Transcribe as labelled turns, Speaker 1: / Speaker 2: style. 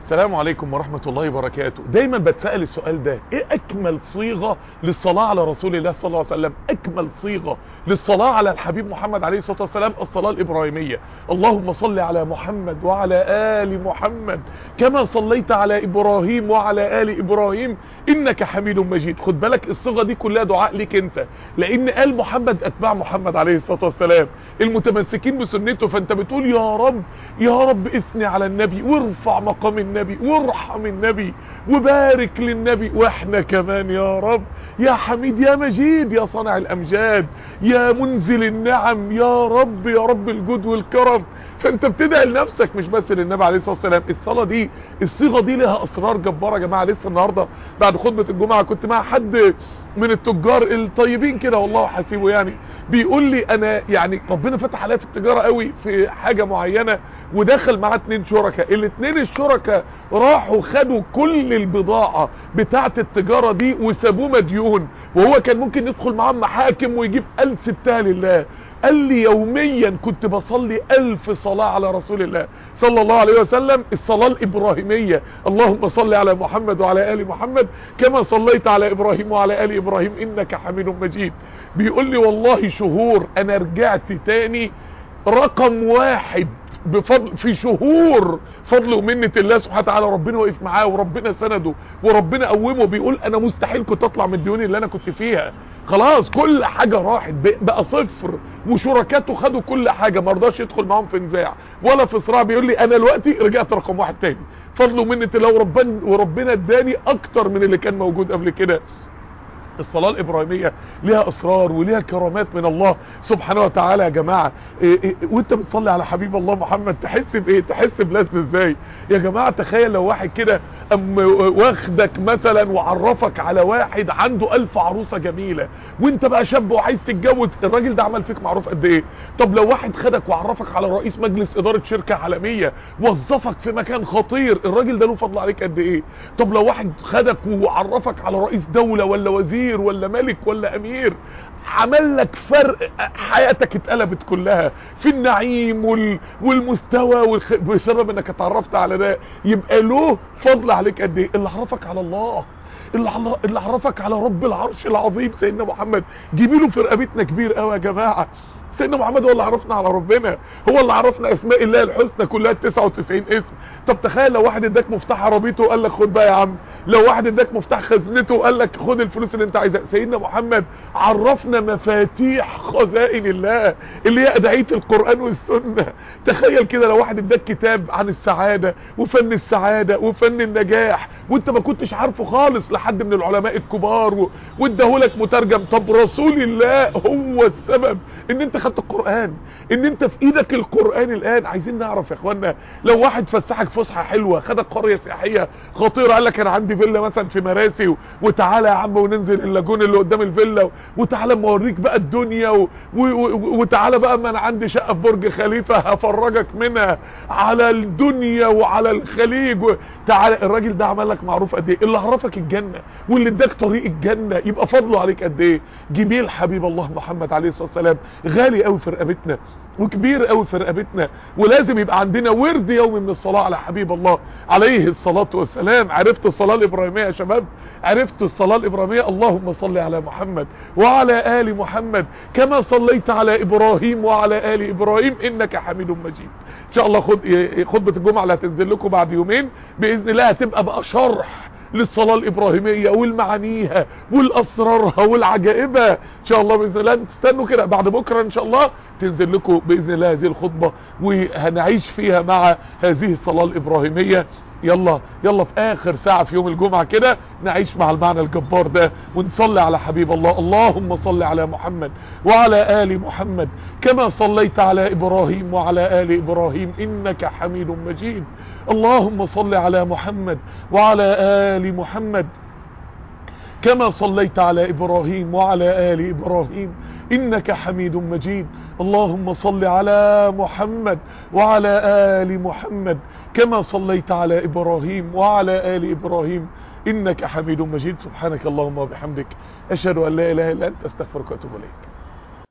Speaker 1: السلام عليكم ورحمة الله وبركاته دايما بتسأل السؤال ده ايه اكمل صيغة للصلاة على رسول الله صلى الله عليه وسلم اكمل صيغة للصلاة على الحبيب محمد عليه الصلاة والسلام الصلاة الابراهيمية اللهم صل على محمد وعلى آل محمد كما صليت على ابراهيم وعلى آل ابراهيم انك حميد مجيد خد بالك الصيغة دي كلها دعاء ليك انت لان آل محمد اتباع محمد عليه الصلاة والسلام المتمسكين بسنته فانت بتقول يا رب يا رب اثني على النبي وارفع مقام النبي وارحم النبي وبارك للنبي واحنا كمان يا رب يا حميد يا مجيد يا صانع الامجاد يا منزل النعم يا رب يا رب الجود والكرم فانت بتدعي لنفسك مش بس للنبي عليه الصلاه والسلام الصلاه دي الصيغه دي لها اسرار جباره يا جماعه لسه النهارده بعد خطبه الجمعه كنت مع حد من التجار الطيبين كده والله حسيبه يعني بيقول لي انا يعني ربنا فتح عليا في التجاره قوي في حاجه معينه ودخل معاه اتنين شركاء الاتنين الشركاء راحوا خدوا كل البضاعه بتاعه التجاره دي وسابوه مديون وهو كان ممكن يدخل معاهم محاكم ويجيب قال سبتها لله قال لي يوميا كنت بصلي ألف صلاة على رسول الله صلى الله عليه وسلم الصلاة الإبراهيمية اللهم صل على محمد وعلى آل محمد كما صليت على إبراهيم وعلى آل إبراهيم إنك حميد مجيد بيقول لي والله شهور أنا رجعت تاني رقم واحد بفضل في شهور فضل ومنة الله سبحانه وتعالى ربنا وقف معاه وربنا سنده وربنا قومه بيقول انا مستحيل كنت اطلع من الديون اللي انا كنت فيها خلاص كل حاجة راحت بقى صفر وشركاته خدوا كل حاجة ما رضاش يدخل معاهم في نزاع ولا في صراع بيقول لي انا دلوقتي رجعت رقم واحد تاني فضل ومنة الله وربنا وربنا اداني اكتر من اللي كان موجود قبل كده الصلاة الإبراهيمية ليها أسرار وليها كرامات من الله سبحانه وتعالى يا جماعة إيه إيه وانت بتصلي على حبيب الله محمد تحس بإيه تحس بلذة ازاي يا جماعة تخيل لو واحد كده أم واخدك مثلا وعرفك على واحد عنده ألف عروسة جميلة وانت بقى شاب وعايز تتجوز الراجل ده عمل فيك معروف قد ايه طب لو واحد خدك وعرفك على رئيس مجلس إدارة شركة عالمية وظفك في مكان خطير الراجل ده له فضل عليك قد ايه طب لو واحد خدك وعرفك على رئيس دولة ولا وزير وزير ولا ملك ولا امير عمل لك فرق حياتك اتقلبت كلها في النعيم وال... والمستوى والخ... بسبب انك اتعرفت على ده يبقى له فضل عليك قد ايه اللي عرفك على الله اللي, اللي عرفك على رب العرش العظيم سيدنا محمد جيبي له في رقبتنا كبير قوي يا جماعه سيدنا محمد هو اللي عرفنا على ربنا هو اللي عرفنا اسماء الله الحسنى كلها 99 اسم طب تخيل لو واحد اداك مفتاح عربيته وقال لك خد بقى يا عم لو واحد اداك مفتاح خزنته وقال لك خد الفلوس اللي انت عايزها سيدنا محمد عرفنا مفاتيح خزائن الله اللي هي ادعيه القران والسنه تخيل كده لو واحد اداك كتاب عن السعاده وفن السعاده وفن النجاح وانت ما كنتش عارفه خالص لحد من العلماء الكبار واداهولك مترجم طب رسول الله هو السبب ان انت خدت القرآن ان انت في ايدك القرآن الان عايزين نعرف يا اخوانا لو واحد فسحك فسحة حلوة خدك قرية سياحية خطيرة قال لك انا عندي فيلا مثلا في مراسي وتعالى يا عم وننزل اللاجون اللي قدام الفيلا وتعالى اما اوريك بقى الدنيا و... و... و... وتعالى بقى ما انا عندي شقة في برج خليفة هفرجك منها على الدنيا وعلى الخليج و... تعالى الراجل ده عمل لك معروف قد ايه اللي عرفك الجنة واللي اداك طريق الجنة يبقى فضله عليك قد ايه جميل حبيب الله محمد عليه الصلاة والسلام غالي قوي في رقبتنا وكبير قوي في رقبتنا ولازم يبقى عندنا ورد يومي من الصلاة على حبيب الله عليه الصلاة والسلام عرفت الصلاة الإبراهيمية يا شباب عرفت الصلاة الإبراهيمية اللهم صل على محمد وعلى آل محمد كما صليت على إبراهيم وعلى آل إبراهيم إنك حميد مجيد إن شاء الله خد خطبة الجمعة اللي هتنزل لكم بعد يومين بإذن الله هتبقى بقى شرح للصلاة الإبراهيمية والمعانيها والأسرارها والعجائبها إن شاء الله بإذن الله تستنوا كده بعد بكرة إن شاء الله تنزل لكم بإذن الله هذه الخطبة وهنعيش فيها مع هذه الصلاة الإبراهيمية يلا يلا في اخر ساعة في يوم الجمعة كده نعيش مع المعنى الجبار ده ونصلي على حبيب الله اللهم صل على محمد وعلى آل محمد كما صليت على إبراهيم وعلى آل إبراهيم إنك حميد مجيد اللهم صل على محمد وعلى آل محمد كما صليت على إبراهيم وعلى آل إبراهيم إنك حميد مجيد اللهم صل على محمد وعلى آل محمد كما صليت على إبراهيم وعلى آل إبراهيم إنك حميد مجيد سبحانك اللهم وبحمدك أشهد أن لا إله إلا أنت أستغفرك وأتوب إليك